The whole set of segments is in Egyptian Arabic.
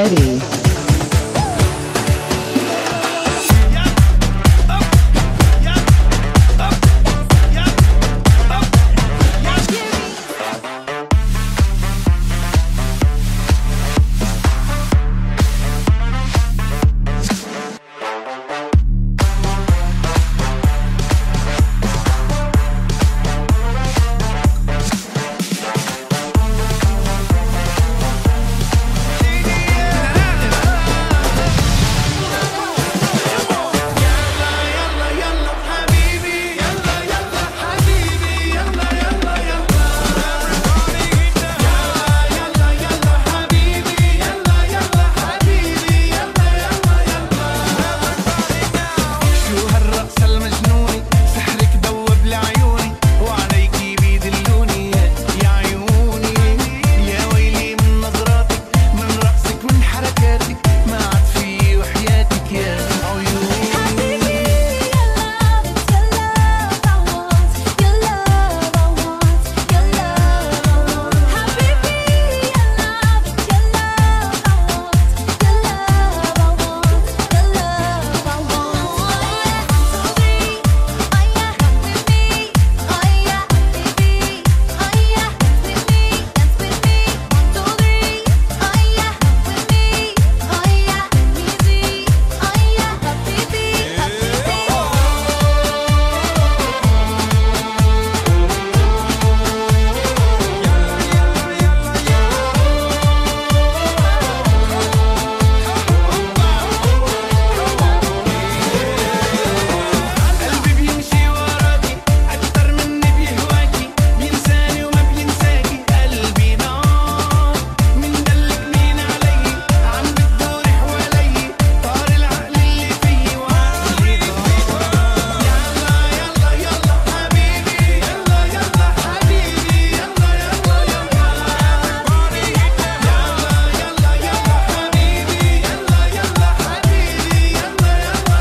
Eddie. شو هالرقصة المجنونة سحرك دوب لعيوني وعليكي بيدلوني يا عيوني يا ويلي من نظراتك من رقصك من حركاتك ما عاد في وحياتك يا عيوني قلبي بيمشي وراكي أكتر مني بيهواكي بينساني وما بينساكي قلبي نار من دلك مين علي عم بتدور حوالي طار العقل اللي فيي وعقلي طار يلا يلا يلا حبيبي يلا يلا حبيبي يلا يلا يلا يلا يلا يلا حبيبي يلا يلا حبيبي يلا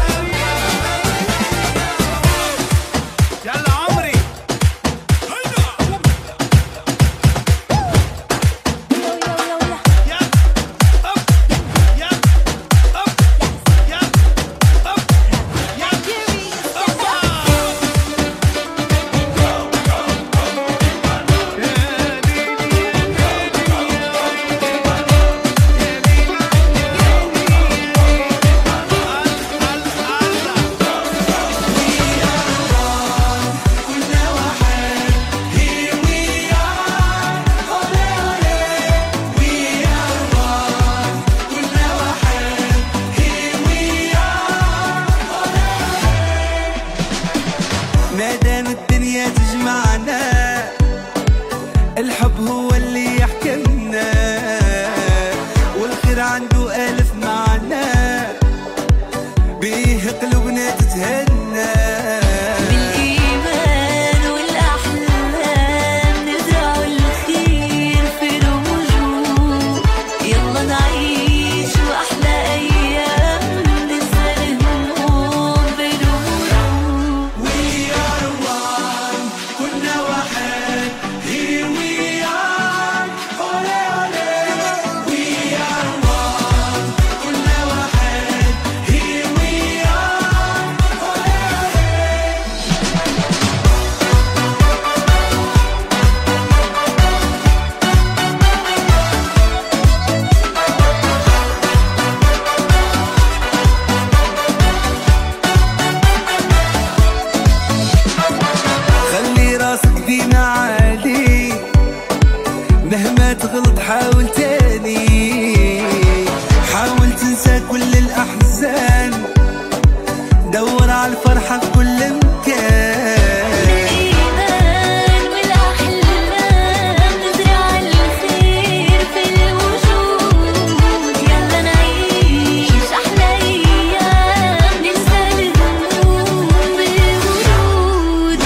يلا يلا عمري ما دام الدنيا تجمعنا الحب هو اللي يحكمنا والخير عنده ألف معنى بيه قلوبنا تتهنى بالإيمان والأحلام نزرع الخير في الوجود يلا نعيش أحلى أيام ننسى الهموم بالورود We are one كنا واحد Here we are Ole ole We are one كنا واحد Here we are Ole ole خلي راسك ديما عالي مهما تغلط حاول تاني حاول تنسى كل الأحزان دور على الفرحة في كل مكان بالإيمان والأحلام نزرع الخير في الوجود يلا نعيش أحلى أيام ننسى الهموم بالورود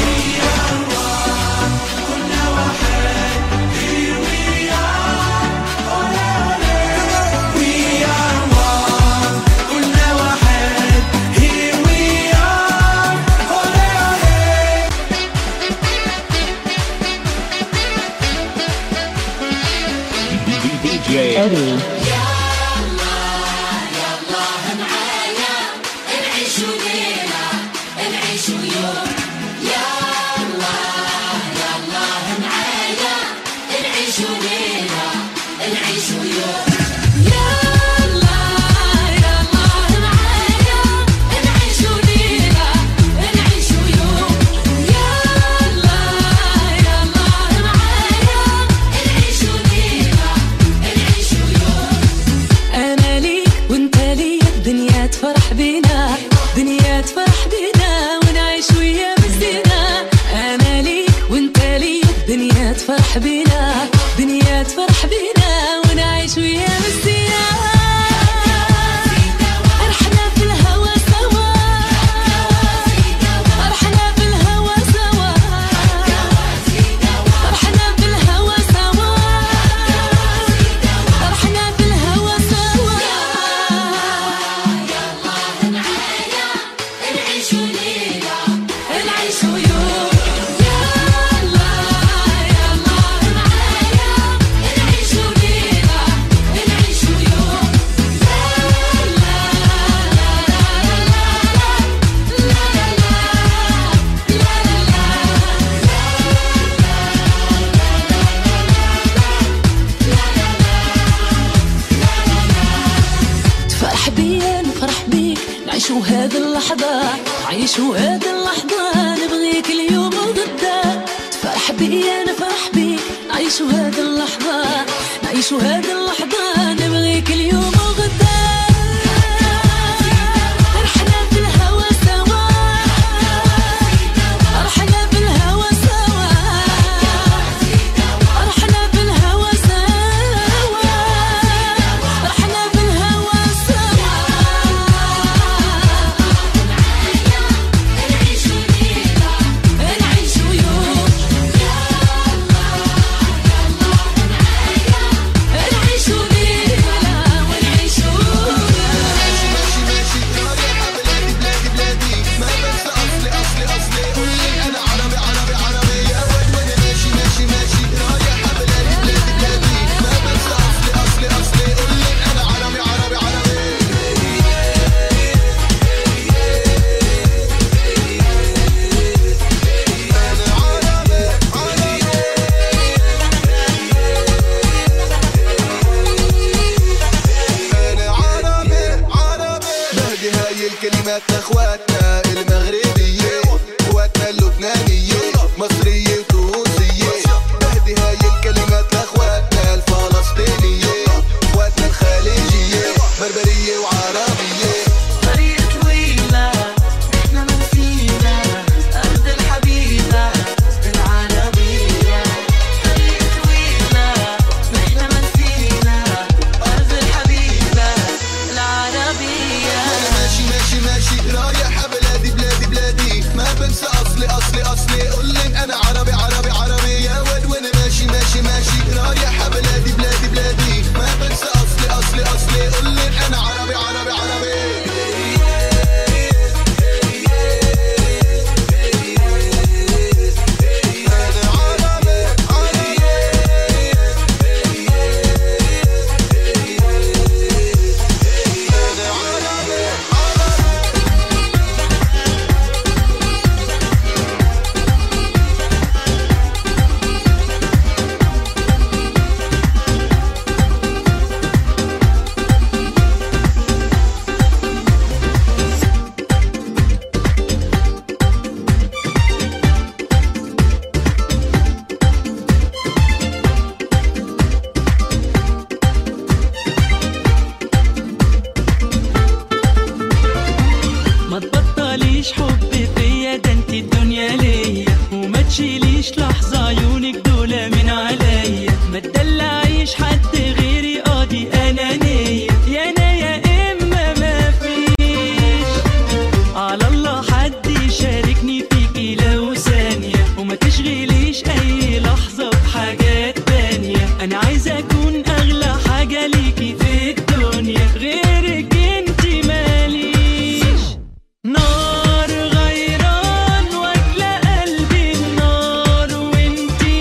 كنا واحد Here we are Ole ole Eddie. تفرح بينا دنيا تفرح بينا ونعيش ويا مزيان رحنا في الهوى سوا رحنا في الهوى سوا رحنا في الهوى سوا رحنا في الهوى سوا نعيش يوم يلا يلا معايا نعيش ليلة نعيش يوم لا لا لا لا لا لا لا تفرح بيا نفرح بيك نعيشو هذه اللحظة عيشو هذه اللحظة نبغيك اليوم وغدا تفرح بيا نفرح بيك نعيشو هذه اللحظة نعيشو هذه اللحظة نبغيك اليوم وغدا رحنا في الهوى سوا رحنا في الهوى سوا رحنا في الهوى سوا رحنا في الهوى سوا نعيش يوم نعيش ليلة ونعيش ماشي ماشي رايح بلادي بلادي بلادي ما بنسى اصلي اصلي اصلي قول لي انا عربي عربي عربي يا واد وانا ماشي ماشي ماشي رايح بلادي بلادي بلادي ما بنسى اصلي اصلي اصلي قول لي انا عربي عربي عربي انا عربي عربي انا عربي عربي بهدي هاي الكلمات لاخواتنا المغربية اخواتنا اللبنانية مصرية وتونسية بهدي هاي الكلمات لاخواتنا الفلسطينية اخواتنا الخليجية بربرية وعربية طريق طويلة احنا ما فينا أرض الحبيبة العربية طريق طويلة احنا ما فينا أرض الحبيبة العربية انا ماشي ماشي ماشي رايح بلادي بلادي بلادي ما بنسى اصلي اصلي اصلي قول لي انا عربي عربي عربي يا واد وانا ماشي ماشي ماشي رايح بلادي بلادي بلادي ما بنسى اصلي اصلي اصلي قول لي انا عربي عربي عربي انا عربي عربي انا عربي عربي ما تبطليش حب فيا ده انت الدنيا ليا وما تشيليش لحظة عيونك دول من عليا ما تدلعيش حد غيري قاضي أنانية يا أنا يا إما ما فيش على الله حد يشاركني فيكي لو ثانية وما تشغليش أي لحظة بحاجات تانية أنا عايزة أكون أغلى حاجة ليكي في الدنيا غيرك انتي ماليش نار غيران واكلة قلبي النار وانتي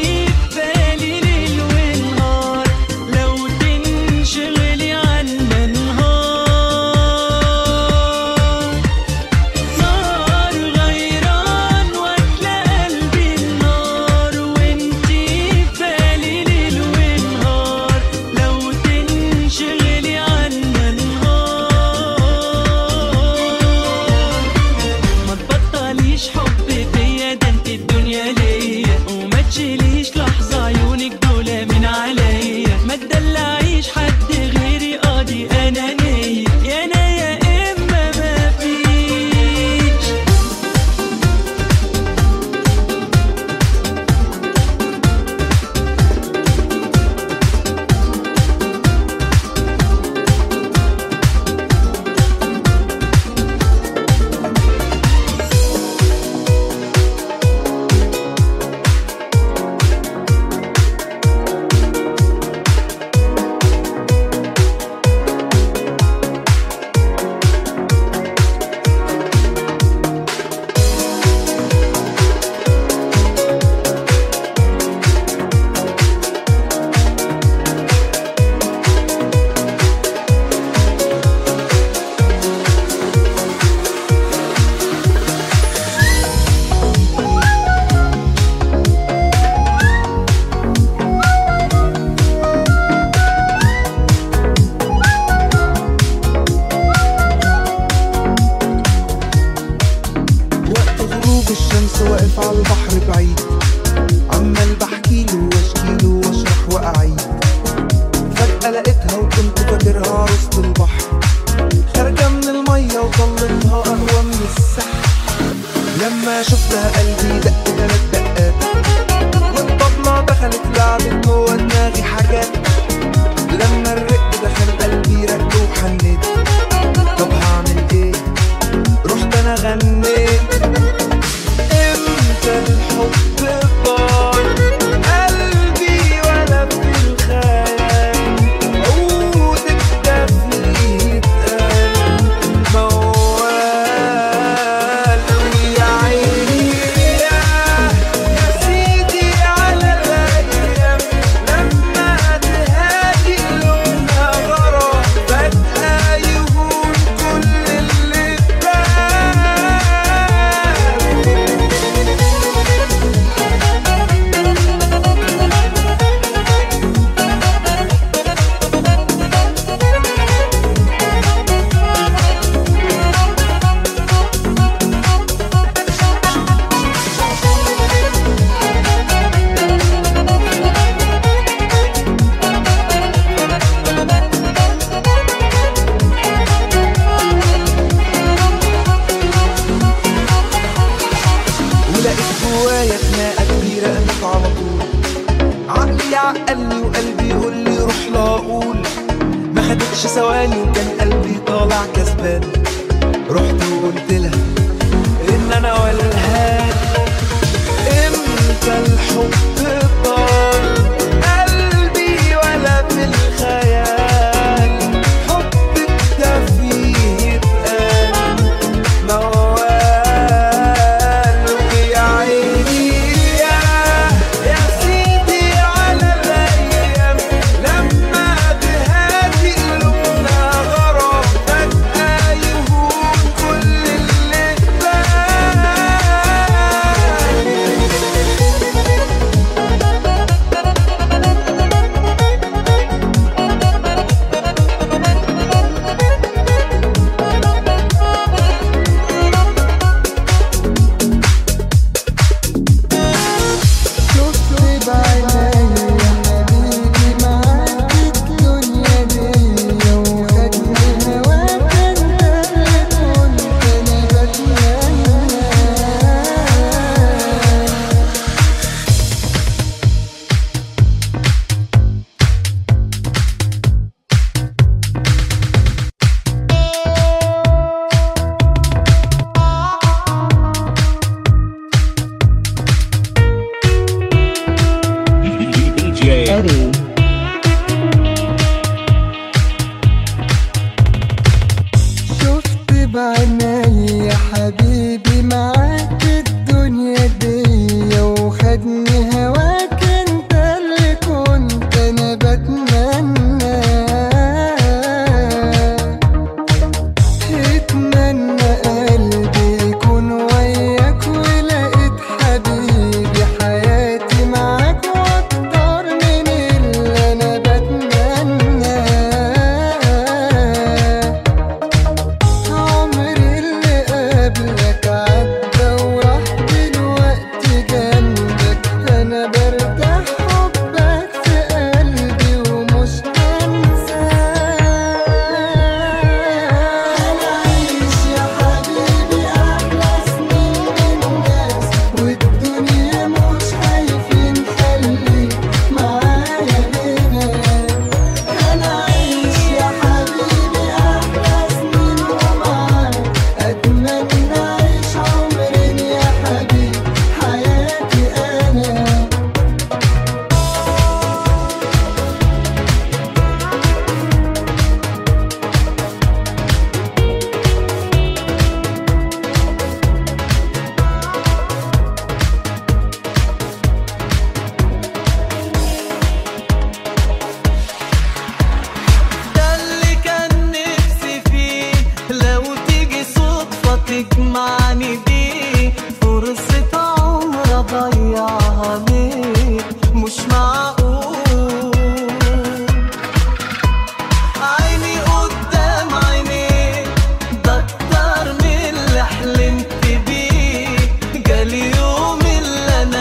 بحر بعيد عمال بحكيله واشكيله واشرح واعيد فجأة لقيتها وكنت فاكرها عروسة البحر خارجة من المية وطلتها أقوى من السحر لما شفتها قلبي دق تلات دقات والطبلة دخلت لعبت جوا دماغي حاجات لما الرق دخل قلبي رق وحنيت طب هعمل ايه رحت انا غنيت امتى الحب طال قلبي ولا في الخيال عودك ده فيه اتقال موال ويا عيني يا يا سيدي على الايام لما تهادي لونها غرام فجأة يهون كل اللي اتبان ولقيت جوايا خناقة كبيرة قامت على طول عقلي يعقلني وقلبي يقول لي روح لا اقول ما خدتش ثواني وكان قلبي طالع كسبان رحت وقلت لها ان انا والهان امتى الحب طال قلبي ولا في الخيال حبك ده فيه اتقال موال ويا عيني يا يا سيدي على الايام لما تهادي قلوبنا غرام فجأة يهون كل اللي اتبان شفت بعيني حبيبي معاك الدنيا دي وخدني هواك انت اللي كنت انا بتمنى DJ Eddie. شفت بعيني يا حبيبي معاك الدنيا دي وخدني هواك انت اللي كنت انا بتمنى اتمنى قلبي يكون وياك ولقيت حبيبي حياتي معاك واكتر من اللي انا بتمنى عمري اللي قبلك عدى وراح دلوقتي جنبك انا برتاح حبك في قلبي ومش هنساك انا عايش يا حبيبي احلى سنين الناس والدنيا مش خايفين خليك معايا هنا انا عايش يا حبيبي احلى سنين ومعاك اتمنى اعيش عمرين يا حبيبي حياتي انا ده اللي كان نفسي فيه لو تيجي صدفة تجمعني بيه فرصة عمر أضيعها ليه مش معقول عيني قدام عينيك ده أكتر من اللي حلمت بيه جالي يوم اللي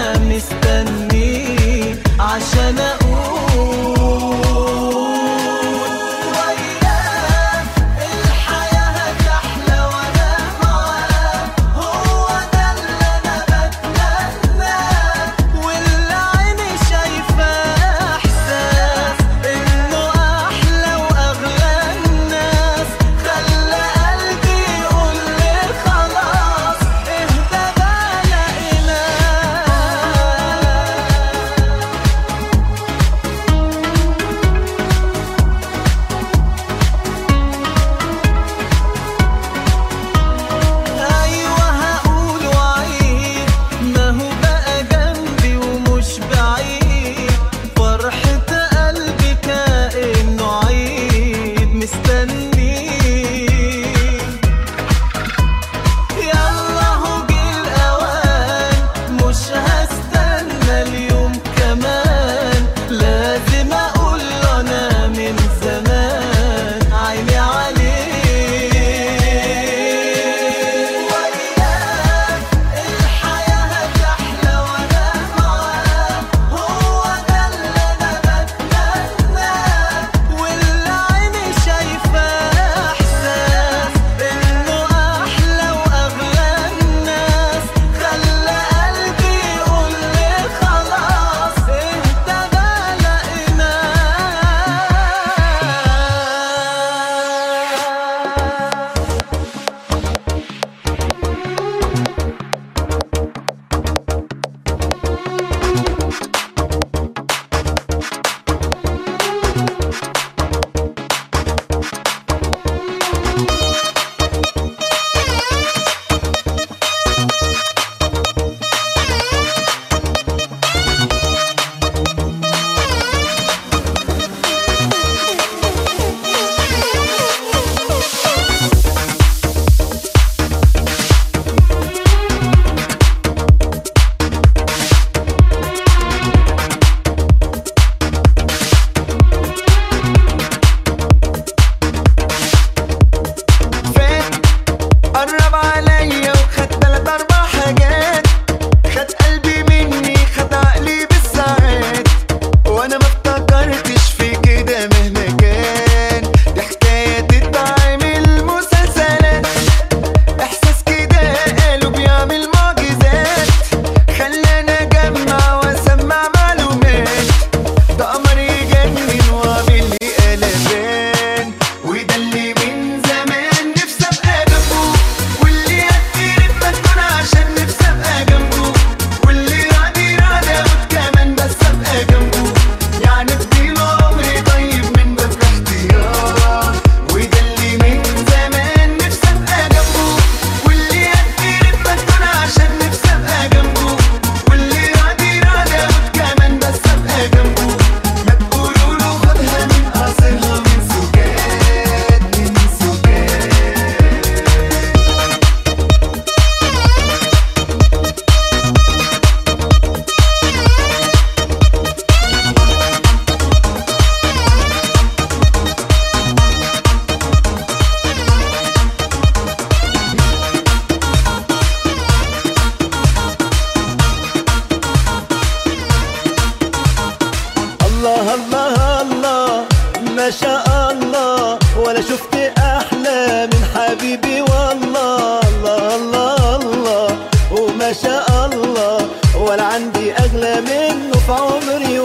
عندي اغلى منه في عمري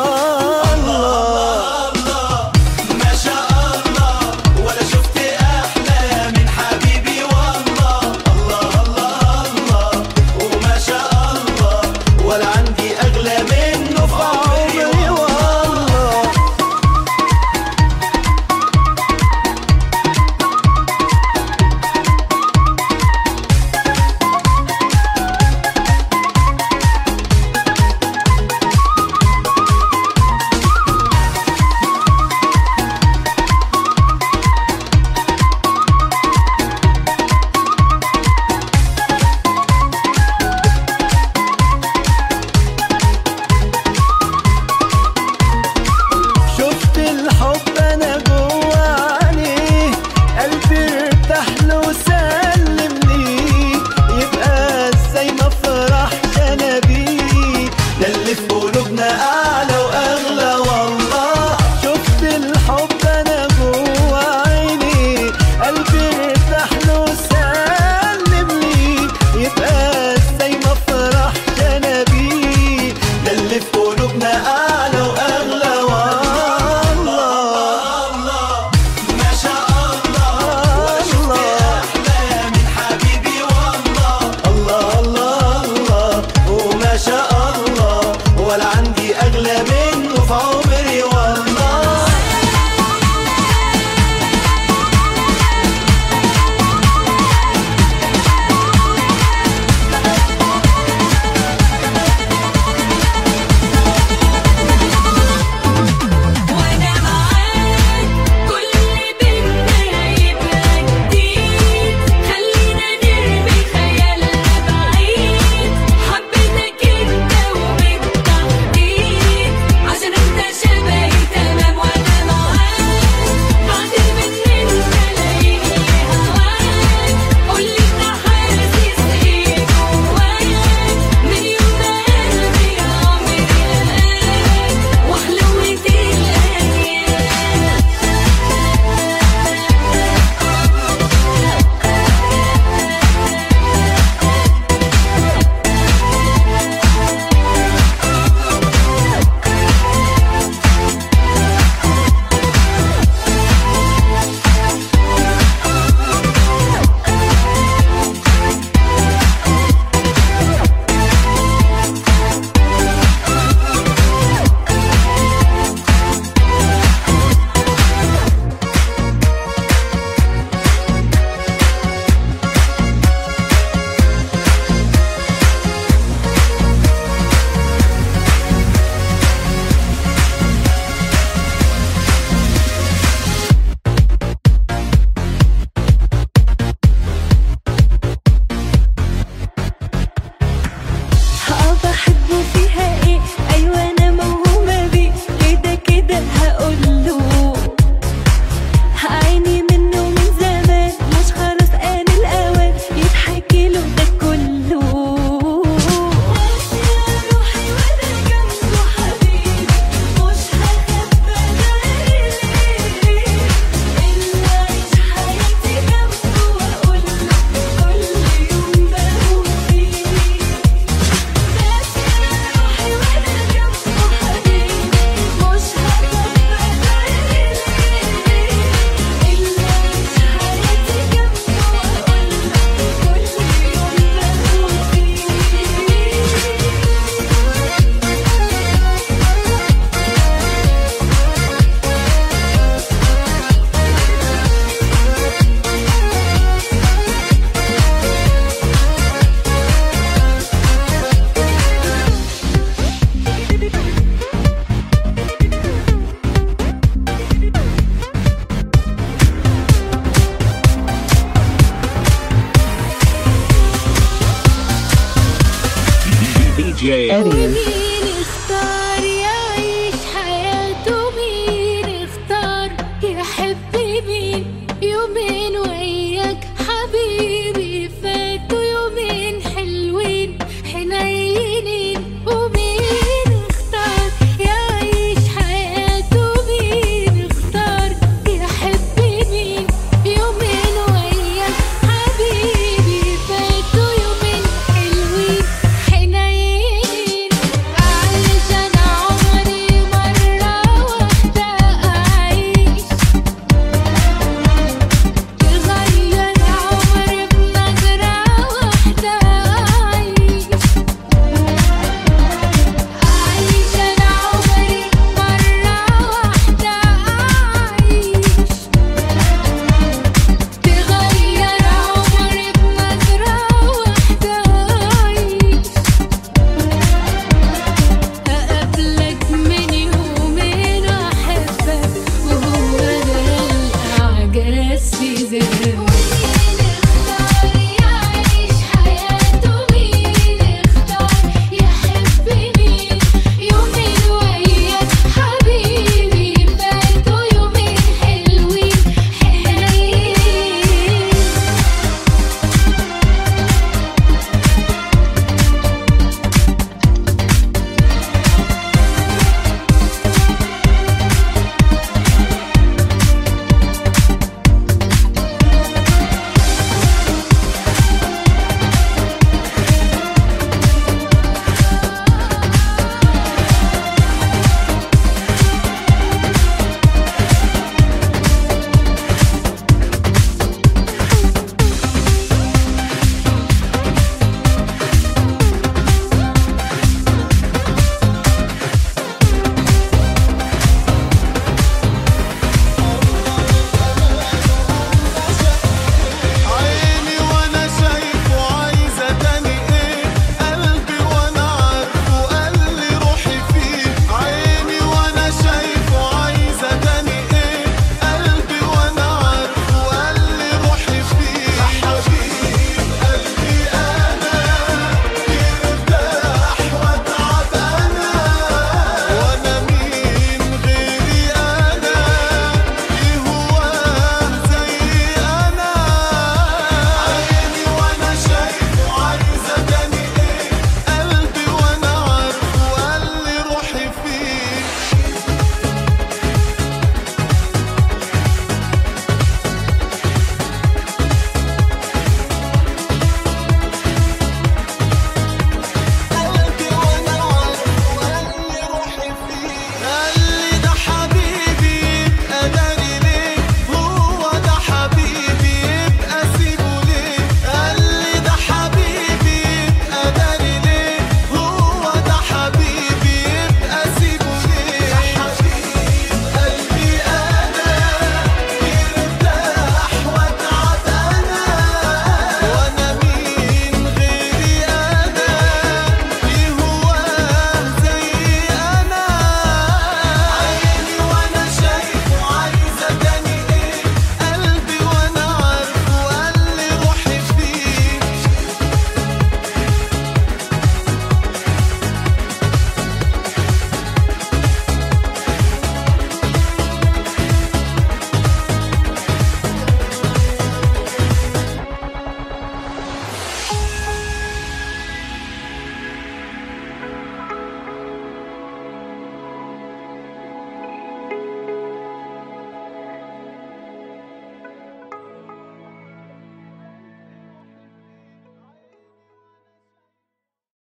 والله ما شاء الله ولا شفت احلى من حبيبي والله الله الله الله وما شاء الله ولا عندي اغلى منه في عمري والله شفت الحب انا جوا عينيه قلبي ارتاح له وسلم ليه يبقى ازاي ما افرحش انا بيه ده اللي في قلوبنا اعلى واغلى والله شفت الحب انا جوا عينيه قلبي ارتاح له وسلم ليه يبقى ازاي ما افرحش انا بيه ده اللي في قلوبنا اعلى واغلى والله الله ما شاء الله ولا شفت احلى من حبيبي والله الله الله الله وما شاء الله ولا عندي اغلى منه في عمري والله وانا معاك كل بينا يبقى جديد خلينا نرمي خيالنا بعيد حبيتك انت وبالتحديد عشان انت شبهي تمام وانا معاك بعترف ان انت لاقيني هواك قولي انت حاسس ايه جواك من يوم ما قلبي عمري لقاك وحلوت الايام اه بحبه فيها ايه ايوه انا موهومه بيه كده كده هقوله عيني منه من زمان مش خلاص آن الأوان يتحكي له ده كله يا روحي وأنا جنبه حبيبي مش هخبى ليه إلا أعيش حياتي جنبه وأقول له كل يوم بموت فيه بس يا روحي وأنا جنبه حبيبي مش هخبى ليه إلا أعيش حياتي جنبه وأقول له كل يوم بموت DJ ومين اختار